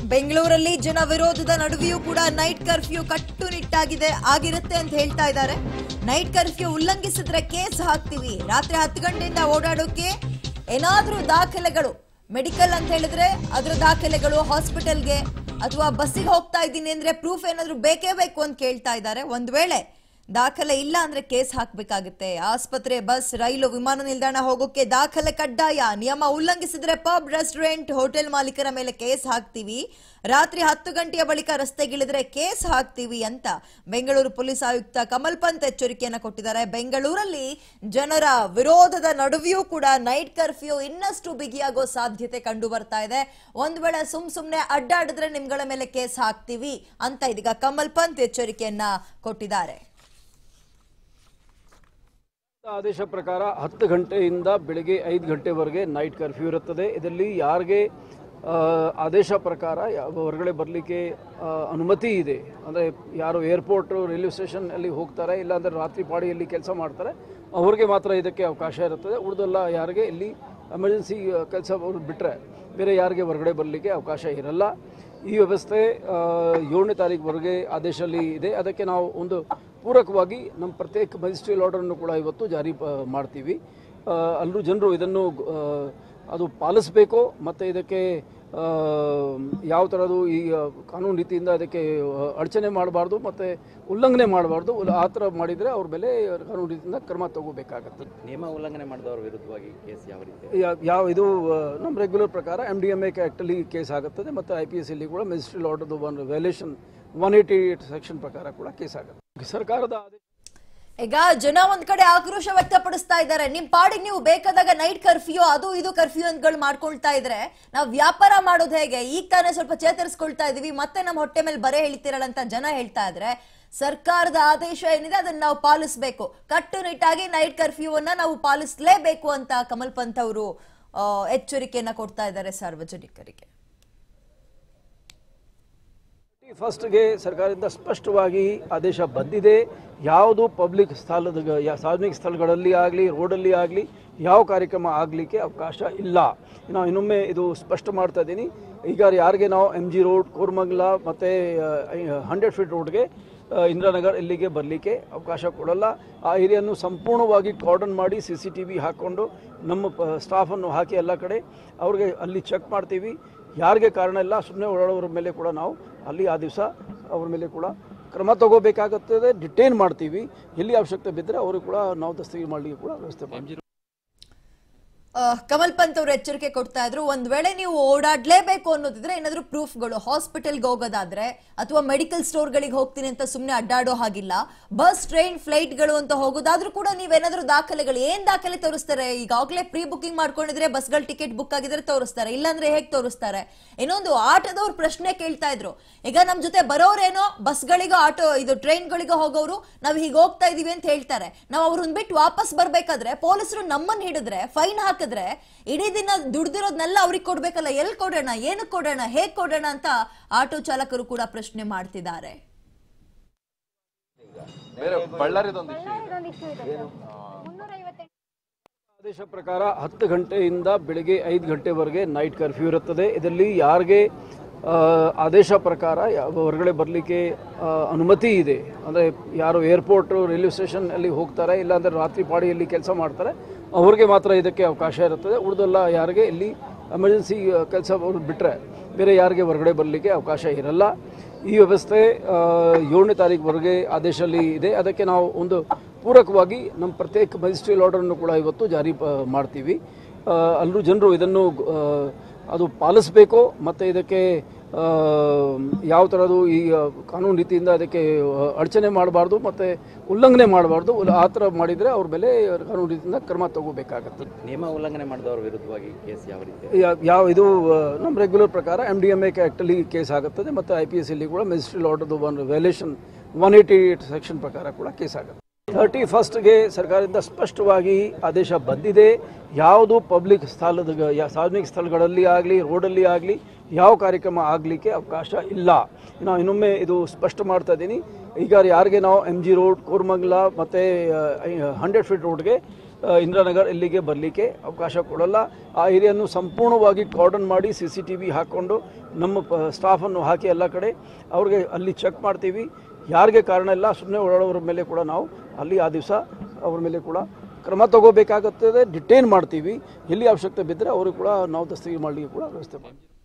ಬೆಂಗಳೂರಲ್ಲಿ ಜನ ವಿರೋಧದ ನಡುವೆಯೂ ಕೂಡ ನೈಟ್ ಕರ್ಫ್ಯೂ ಕಟ್ಟುನಿಟ್ಟಾಗಿದೆ ಆಗಿರುತ್ತೆ ಅಂತ ಹೇಳ್ತಾ ಇದ್ದಾರೆ ನೈಟ್ ಕರ್ಫ್ಯೂ ಉಲ್ಲಂಘಿಸಿದ್ರೆ ಕೇಸ್ ಹಾಕ್ತೀವಿ ರಾತ್ರಿ ಹತ್ತು ಗಂಟೆಯಿಂದ ಓಡಾಡೋಕೆ ಏನಾದ್ರೂ ದಾಖಲೆಗಳು ಮೆಡಿಕಲ್ ಅಂತ ಹೇಳಿದ್ರೆ ಅದರ ದಾಖಲೆಗಳು ಹಾಸ್ಪಿಟಲ್ಗೆ ಅಥವಾ ಬಸ್ಸಿಗೆ ಹೋಗ್ತಾ ಇದ್ದೀನಿ ಅಂದ್ರೆ ಪ್ರೂಫ್ ಏನಾದ್ರೂ ಬೇಕೇ ಬೇಕು ಅಂತ ಕೇಳ್ತಾ ಇದ್ದಾರೆ ಒಂದ್ ವೇಳೆ ದಾಖಲೆ ಇಲ್ಲ ಅಂದ್ರೆ ಕೇಸ್ ಹಾಕ್ಬೇಕಾಗುತ್ತೆ ಆಸ್ಪತ್ರೆ ಬಸ್ ರೈಲು ವಿಮಾನ ನಿಲ್ದಾಣ ಹೋಗೋಕೆ ದಾಖಲೆ ಕಡ್ಡಾಯ ನಿಯಮ ಉಲ್ಲಂಘಿಸಿದ್ರೆ ಪಬ್ ರೆಸ್ಟೋರೆಂಟ್ ಹೋಟೆಲ್ ಮಾಲೀಕರ ಮೇಲೆ ಕೇಸ್ ಹಾಕ್ತೀವಿ ರಾತ್ರಿ ಹತ್ತು ಗಂಟೆಯ ಬಳಿಕ ರಸ್ತೆಗಿಳಿದ್ರೆ ಕೇಸ್ ಹಾಕ್ತೀವಿ ಅಂತ ಬೆಂಗಳೂರು ಪೊಲೀಸ್ ಆಯುಕ್ತ ಕಮಲ್ ಪಂತ್ ಎಚ್ಚರಿಕೆಯನ್ನ ಕೊಟ್ಟಿದ್ದಾರೆ ಬೆಂಗಳೂರಲ್ಲಿ ಜನರ ವಿರೋಧದ ನಡುವೆಯೂ ಕೂಡ ನೈಟ್ ಕರ್ಫ್ಯೂ ಇನ್ನಷ್ಟು ಬಿಗಿಯಾಗೋ ಸಾಧ್ಯತೆ ಕಂಡು ಬರ್ತಾ ಇದೆ ಒಂದ್ ವೇಳೆ ಸುಮ್ ಸುಮ್ನೆ ಅಡ್ಡಾಡಿದ್ರೆ ನಿಮ್ಗಳ ಮೇಲೆ ಕೇಸ್ ಹಾಕ್ತೀವಿ ಅಂತ ಇದೀಗ ಕಮಲ್ ಪಂತ್ ಎಚ್ಚರಿಕೆಯನ್ನ ಕೊಟ್ಟಿದ್ದಾರೆ ಆದೇಶ ಪ್ರಕಾರ ಹತ್ತು ಗಂಟೆಯಿಂದ ಬೆಳಗ್ಗೆ ಐದು ಗಂಟೆವರೆಗೆ ನೈಟ್ ಕರ್ಫ್ಯೂ ಇರುತ್ತದೆ ಇದರಲ್ಲಿ ಯಾರಿಗೆ ಆ, ಆದೇಶ ಪ್ರಕಾರ ಯಾವ ಹೊರಗಡೆ ಬರಲಿಕ್ಕೆ ಅನುಮತಿ ಇದೆ ಅಂದರೆ ಯಾರು ಏರ್ಪೋರ್ಟ್ ರೈಲ್ವೆ ಸ್ಟೇಷನ್ ಅಲ್ಲಿ ಹೋಗ್ತಾರೆ ಇಲ್ಲಾಂದರೆ ರಾತ್ರಿ ಪಾಡಿಯಲ್ಲಿ ಕೆಲಸ ಮಾಡ್ತಾರೆ ಅವ್ರಿಗೆ ಮಾತ್ರ ಇದಕ್ಕೆ ಅವಕಾಶ ಇರುತ್ತದೆ ಉಳಿದೆಲ್ಲ ಯಾರಿಗೆ ಇಲ್ಲಿ ಎಮರ್ಜೆನ್ಸಿ ಕೆಲಸ ಬಿಟ್ಟರೆ ಬೇರೆ ಯಾರಿಗೆ ಹೊರಗಡೆ ಬರಲಿಕ್ಕೆ ಅವಕಾಶ ಇರಲ್ಲ ಈ ವ್ಯವಸ್ಥೆ ಆ, ಏಳನೇ ತಾರೀಕುವರೆಗೆ ಆದೇಶದಲ್ಲಿ ಇದೆ ಅದಕ್ಕೆ ನಾವು ಒಂದು ಪೂರಕವಾಗಿ ನಮ್ಮ ಪ್ರತ್ಯೇಕ ಮ್ಯಾಜಿಸ್ಟ್ರೇಟ್ ಆರ್ಡರನ್ನು ಕೂಡ ಇವತ್ತು ಜಾರಿ ಆ, ಮಾಡ್ತೀವಿ ಆ, ಅಲ್ಲೂ ಜನರು ಇದನ್ನು ಆ, ಅದು ಪಾಲಿಸಬೇಕು ಮತ್ತು ಇದಕ್ಕೆ ಆ, ಯಾವ ಥರದ್ದು ಈ ಆ, ಕಾನೂನು ರೀತಿಯಿಂದ ಅದಕ್ಕೆ ಆ, ಅಡಚಣೆ ಮಾಡಬಾರ್ದು ಮತ್ತು ಉಲ್ಲಂಘನೆ ಮಾಡಬಾರ್ದು ಆ ಥರ ಮಾಡಿದರೆ ಅವ್ರ ಮೇಲೆ ಕಾನೂನು ರೀತಿಯಿಂದ ಕ್ರಮ ತಗೋಬೇಕಾಗತ್ತೆ ನಿಯಮ ಉಲ್ಲಂಘನೆ ಮಾಡಿದವರ ವಿರುದ್ಧವಾಗಿ ಕೇಸ್ ಯಾವ ರೀತಿ ಯಾ- ಯಾವ ಇದು ಆ, ನಮ್ಮ ರೆಗ್ಯುಲರ್ ಪ್ರಕಾರ ಎಮ್ ಡಿ ಎಮ್ ಎ ಆ್ಯಕ್ಟಲ್ಲಿ ಕೇಸ್ ಆಗುತ್ತದೆ ಮತ್ತು ಐ ಪಿ ಎಸ್ ಅಲ್ಲಿ ಕೂಡ ಮೆಜಿಸ್ಟ್ರೇಟ್ ಆರ್ಡರ್ದು ಒಂದು valuation one eighty eight section ಪ್ರಕಾರ ಕೂಡ ಕೇಸ್ ಆಗುತ್ತೆ ಸರ್ಕಾರದ ಆದೇಶ ಈಗ ಜನ ಒಂದ್ ಕಡೆ ಆಕ್ರೋಶ ವ್ಯಕ್ತಪಡಿಸ್ತಾ ಇದ್ದಾರೆ ನಿಮ್ ಪಾಡಿಗೆ ನೀವು ಬೇಕಾದಾಗ ನೈಟ್ ಕರ್ಫ್ಯೂ ಅದು ಇದು ಕರ್ಫ್ಯೂ ಅಂತಗಳು ಮಾಡ್ಕೊಳ್ತಾ ಇದ್ರೆ ನಾವು ವ್ಯಾಪಾರ ಮಾಡೋದು ಹೇಗೆ ಈಗ ತಾನೇ ಸ್ವಲ್ಪ ಚೇತರಿಸ್ಕೊಳ್ತಾ ಇದೀವಿ ಮತ್ತೆ ನಮ್ಮ ಹೊಟ್ಟೆ ಮೇಲೆ ಬರೆ ಹೇಳ್ತಿರಲ್ಲ ಅಂತ ಜನ ಹೇಳ್ತಾ ಇದ್ರೆ ಸರ್ಕಾರದ ಆದೇಶ ಏನಿದೆ ಅದನ್ನ ನಾವು ಪಾಲಿಸಬೇಕು ಕಟ್ಟುನಿಟ್ಟಾಗಿ ನೈಟ್ ಕರ್ಫ್ಯೂವನ್ನ ನಾವು ಪಾಲಿಸಲೇಬೇಕು ಅಂತ ಕಮಲ್ ಪಂತ್ ಅವರು ಆ, ಎಚ್ಚರಿಕೆಯನ್ನ ಕೊಡ್ತಾ ಇದ್ದಾರೆ ಸಾರ್ವಜನಿಕರಿಗೆ ಫಸ್ಟ್ಗೆ ಸರ್ಕಾರದಿಂದ ಸ್ಪಷ್ಟವಾಗಿ ಆದೇಶ ಬಂದಿದೆ ಯಾವುದು ಪಬ್ಲಿಕ್ ಸ್ಥಳದ ಯಾ- ಸಾರ್ವಜನಿಕ ಸ್ಥಳಗಳಲ್ಲಿ ಆಗಲಿ ರೋಡಲ್ಲಿ ಆಗಲಿ ಯಾವ ಕಾರ್ಯಕ್ರಮ ಆಗಲಿಕ್ಕೆ ಅವಕಾಶ ಇಲ್ಲ ನಾವು ಇನ್ನೊಮ್ಮೆ ಇದು ಸ್ಪಷ್ಟ ಮಾಡ್ತಾ ಇದ್ದೀನಿ ಈಗ ಯಾರಿಗೆ ನಾವು ಎಮ್ ಜಿ ರೋಡ್ ಕೋರ್ಮಂಗ್ಲ ಮತ್ತು ಹಂಡ್ರೆಡ್ ಫೀಟ್ ರೋಡ್ಗೆ ಆ, ಇಂದಿರಾನಗರ್ ಇಲ್ಲಿಗೆ ಬರಲಿಕ್ಕೆ ಅವಕಾಶ ಕೊಡಲ್ಲ ಆ ಏರಿಯನ್ನು ಸಂಪೂರ್ಣವಾಗಿ ಕಾರ್ಡನ್ ಮಾಡಿ ಸಿ ಸಿ ಟಿ ವಿ ಹಾಕ್ಕೊಂಡು ನಮ್ಮ ಪ ಸ್ಟಾಫನ್ನು ಹಾಕಿ ಎಲ್ಲ ಕಡೆ ಅವ್ರಿಗೆ ಅಲ್ಲಿ ಚೆಕ್ ಮಾಡ್ತೀವಿ ಯಾರಿಗೆ ಕಾರಣ ಇಲ್ಲ ಸುಮ್ಮನೆ ಓಡಾಡೋರ ಮೇಲೆ ಕೂಡ ನಾವು ಅಲ್ಲಿ ಆ ದಿವಸ ಅವ್ರ ಮೇಲೆ ಕೂಡ ಕ್ರಮ ತಗೋಬೇಕಾಗುತ್ತದೆ ಡಿಟೈನ್ ಮಾಡ್ತೀವಿ ಎಲ್ಲಿ ಅವಶ್ಯಕತೆ ಬಿದ್ದರೆ ಅವರು ಕೂಡ ನಾವು ದಸ್ತಗಿರಿ ಮಾಡಲಿಕ್ಕೆ ಕೂಡ ವ್ಯವಸ್ಥೆ ಮಾಡ್ತೀವಿ ಆ, ಕಮಲ್ ಪಂತ್ ಅವರು ಎಚ್ಚರಿಕೆ ಕೊಡ್ತಾ ಇದ್ರು ಒಂದ್ ವೇಳೆ ನೀವು ಓಡಾಡ್ಲೇಬೇಕು ಅನ್ನೋದಿದ್ರೆ ಏನಾದ್ರೂ ಪ್ರೂಫ್ಗಳು ಹಾಸ್ಪಿಟಲ್ಗೆ ಹೋಗೋದಾದ್ರೆ ಅಥವಾ ಮೆಡಿಕಲ್ ಸ್ಟೋರ್ಗಳಿಗೆ ಹೋಗ್ತೀನಿ ಅಂತ ಸುಮ್ಮನೆ ಅಡ್ಡಾಡೋ ಹಾಗಿಲ್ಲ ಬಸ್ ಟ್ರೈನ್ ಫ್ಲೈಟ್ಗಳು ಅಂತ ಹೋಗೋದಾದ್ರೂ ಕೂಡ ನೀವೇನಾದ್ರೂ ದಾಖಲೆಗಳು ಏನ್ ದಾಖಲೆ ತೋರಿಸ್ತಾರೆ ಈಗಾಗಲೇ ಪ್ರೀ ಬುಕಿಂಗ್ ಮಾಡ್ಕೊಂಡಿದ್ರೆ ಬಸ್ಗಳ ಟಿಕೆಟ್ ಬುಕ್ ಆಗಿದ್ರೆ ತೋರಿಸ್ತಾರೆ ಇಲ್ಲಾಂದ್ರೆ ಹೇಗ್ ತೋರಿಸ್ತಾರೆ ಇನ್ನೊಂದು ಆಟೋದವ್ರು ಪ್ರಶ್ನೆ ಕೇಳ್ತಾ ಇದ್ರು ಈಗ ನಮ್ ಜೊತೆ ಬರೋರೇನೋ ಬಸ್ಗಳಿಗೋ ಆಟೋ ಇದು ಟ್ರೈನ್ಗಳಿಗೋ ಹೋಗೋರು ನಾವ್ ಹೀಗೆ ಹೋಗ್ತಾ ಇದೀವಿ ಅಂತ ಹೇಳ್ತಾರೆ ನಾವು ಅವ್ರನ್ನ ಬಿಟ್ಟು ವಾಪಸ್ ಬರ್ಬೇಕಾದ್ರೆ ಪೊಲೀಸರು ನಮ್ಮನ್ನ ಹಿಡಿದ್ರೆ ಫೈನ್ ಹಾಕಿದ್ರೆ ಇಡೀ ದಿನ ದುಡ್ದಿರೋದ್ನೆಲ್ಲ ಅವ್ರಿಗೆ ಕೊಡ್ಬೇಕಲ್ಲ ಎಲ್ಲಿ ಕೊಡೋಣ ಏನಕ್ಕೆ ಕೊಡೋಣ ಹೇಗ್ ಕೊಡೋಣ ಅಂತ ಆಟೋ ಚಾಲಕರು ಕೂಡ ಪ್ರಶ್ನೆ ಮಾಡ್ತಿದ್ದಾರೆ ಬೇರೆ ಬಳ್ಳಾರಿದೊಂದು ಇಶ್ಯೂ ಇದೆ ಇದೊಂದು ಇಶ್ಯೂ ಇದೆ ಸರ್ ಮುನ್ನೂರೈವತ್ತೆಂಟು ಆದೇಶ ಪ್ರಕಾರ ಹತ್ತು ಗಂಟೆಯಿಂದ ಬೆಳಗ್ಗೆ ಐದು ಗಂಟೆವರೆಗೆ ನೈಟ್ ಕರ್ಫ್ಯೂ ಇರುತ್ತದೆ ಇದರಲ್ಲಿ ಯಾರಿಗೆ ಆ, ಆದೇಶ ಪ್ರಕಾರ ಯಾವ ಹೊರಗಡೆ ಬರಲಿಕ್ಕೆ ಅನುಮತಿ ಇದೆ ಅಂದರೆ ಯಾರು ಏರ್ಪೋರ್ಟ್ ರೈಲ್ವೆ ಸ್ಟೇಷನ್ ಅಲ್ಲಿ ಹೋಗ್ತಾರೆ ಇಲ್ಲಾಂದರೆ ರಾತ್ರಿ ಪಾಡಿಯಲ್ಲಿ ಕೆಲಸ ಮಾಡ್ತಾರೆ ಅವ್ರಿಗೆ ಮಾತ್ರ ಇದಕ್ಕೆ ಅವಕಾಶ ಇರುತ್ತದೆ ಉಳಿದೆಲ್ಲ ಯಾರಿಗೆ ಇಲ್ಲಿ ಎಮರ್ಜೆನ್ಸಿ ಕೆಲಸ ಬಿಟ್ಟರೆ ಬೇರೆ ಯಾರಿಗೆ ಹೊರಗಡೆ ಬರಲಿಕ್ಕೆ ಅವಕಾಶ ಇರಲ್ಲ ಈ ವ್ಯವಸ್ಥೆ ಆ, ಏಳನೇ ತಾರೀಕುವರೆಗೆ ಆದೇಶದಲ್ಲಿ ಇದೆ ಅದಕ್ಕೆ ನಾವು ಒಂದು ಪೂರಕವಾಗಿ ನಮ್ಮ ಪ್ರತ್ಯೇಕ ಮ್ಯಾಜಿಸ್ಟ್ರೇಟ್ ಆರ್ಡರನ್ನು ಕೂಡ ಇವತ್ತು ಜಾರಿ ಆ, ಮಾಡ್ತೀವಿ ಆ, ಅಲ್ಲೂ ಜನರು ಇದನ್ನು ಆ, ಅದು ಪಾಲಿಸಬೇಕು ಮತ್ತು ಇದಕ್ಕೆ ಆ, ಯಾವ ಥರದ್ದು ಈ ಆ, ಕಾನೂನು ರೀತಿಯಿಂದ ಅದಕ್ಕೆ ಆ, ಅಡಚಣೆ ಮಾಡಬಾರ್ದು ಮತ್ತು ಉಲ್ಲಂಘನೆ ಮಾಡಬಾರ್ದು ಆ ಥರ ಮಾಡಿದರೆ ಅವ್ರ ಮೇಲೆ ಕಾನೂನು ರೀತಿಯಿಂದ ಕ್ರಮ ತಗೋಬೇಕಾಗತ್ತೆ ನಿಯಮ ಉಲ್ಲಂಘನೆ ಮಾಡಿದವರ ವಿರುದ್ಧವಾಗಿ ಕೇಸ್ ಯಾವ ರೀತಿ ಯಾ- ಯಾವ ಇದು ಆ, ನಮ್ಮ ರೆಗ್ಯುಲರ್ ಪ್ರಕಾರ ಎಮ್ ಡಿ ಎಮ್ ಎ ಆ್ಯಕ್ಟಲ್ಲಿ ಕೇಸ್ ಆಗುತ್ತದೆ ಮತ್ತು ಐ ಪಿ ಎಸ್ ಅಲ್ಲಿ ಕೂಡ ಮೆಜಿಸ್ಟ್ರೇಟ್ ಆರ್ಡರ್ದು ಒಂದು valuation one eighty eight section ಪ್ರಕಾರ ಕೂಡ ಕೇಸ್ ಆಗುತ್ತೆ ತರ್ಟಿ ಫಸ್ಟ್ಗೆ ಸರ್ಕಾರದಿಂದ ಸ್ಪಷ್ಟವಾಗಿ ಆದೇಶ ಬಂದಿದೆ ಯಾವುದು ಪಬ್ಲಿಕ್ ಸ್ಥಳದ ಯಾ- ಸಾರ್ವಜನಿಕ ಸ್ಥಳಗಳಲ್ಲಿ ಆಗಲಿ ರೋಡಲ್ಲಿ ಆಗಲಿ ಯಾವ ಕಾರ್ಯಕ್ರಮ ಆಗಲಿಕ್ಕೆ ಅವಕಾಶ ಇಲ್ಲ ನಾವು ಇನ್ನೊಮ್ಮೆ ಇದು ಸ್ಪಷ್ಟ ಮಾಡ್ತಾ ಇದ್ದೀನಿ ಈಗ ಯಾರಿಗೆ ನಾವು ಎಮ್ ಜಿ ರೋಡ್ ಕೋರ್ಮಂಗ್ಲ ಮತ್ತು ಹಂಡ್ರೆಡ್ ಫೀಟ್ ರೋಡ್ಗೆ ಆ, ಇಂದಿರಾನಗರ್ ಇಲ್ಲಿಗೆ ಬರಲಿಕ್ಕೆ ಅವಕಾಶ ಕೊಡಲ್ಲ ಆ ಏರಿಯನ್ನು ಸಂಪೂರ್ಣವಾಗಿ ಕಾರ್ಡನ್ ಮಾಡಿ ಸಿ ಸಿ ಟಿ ವಿ ಹಾಕ್ಕೊಂಡು ನಮ್ಮ ಪ ಸ್ಟಾಫನ್ನು ಹಾಕಿ ಎಲ್ಲ ಕಡೆ ಅವ್ರಿಗೆ ಅಲ್ಲಿ ಚೆಕ್ ಮಾಡ್ತೀವಿ ಯಾರಿಗೆ ಕಾರಣ ಇಲ್ಲ ಸುಮ್ಮನೆ ಓಡಾಡೋರ ಮೇಲೆ ಕೂಡ ನಾವು ಅಲ್ಲಿ ಆ ದಿವಸ ಅವ್ರ ಮೇಲೆ ಕೂಡ ಕ್ರಮ ತಗೋಬೇಕಾಗುತ್ತದೆ ಡಿಟೈನ್ ಮಾಡ್ತೀವಿ ಎಲ್ಲಿ ಅವಶ್ಯಕತೆ ಬಿದ್ದರೆ ಅವರು ಕೂಡ ನಾವು ದಸ್ತಗಿರಿ ಮಾಡಲಿಕ್ಕೆ ಕೂಡ ವ್ಯವಸ್ಥೆ ಮಾಡ್ತೀವಿ